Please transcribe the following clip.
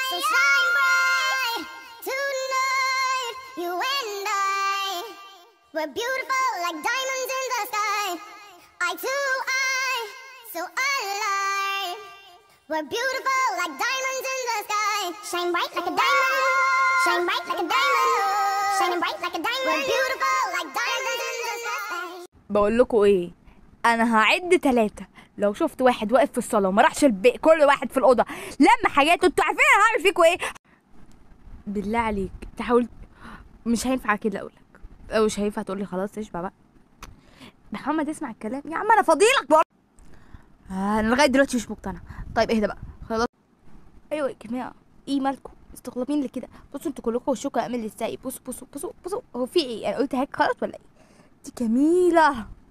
So shine bright tonight, you and I. We're beautiful like diamonds in the sky. Eye to eye, so alive. We're beautiful like diamonds in the sky. Shine bright like a diamond. Shine bright like a diamond. Shining bright like a diamond. We're beautiful like diamonds in the sky. بقول لكم ايه انا هعد ثلاثة لو شفت واحد واقف في الصالة وما راحش البيت كل واحد في الأوضة لما حاجاته انتوا عارفين انا هعمل فيكم ايه بالله عليك تحاول مش هينفع كده اقول لك او مش هينفع تقول لي خلاص اشبع بقى محمد اسمع الكلام يا عم انا فضيلك بقول آه انا لغايه دلوقتي مش مقتنع طيب اهدى بقى خلاص ايوه يا جماعه ايه مالكم استغلابين لي كده بصوا انتوا كلكم وشكوا امل السايق بصوا بصوا بصوا بصوا هو في ايه انا قلت هيك خلاص ولا ايه دي جميله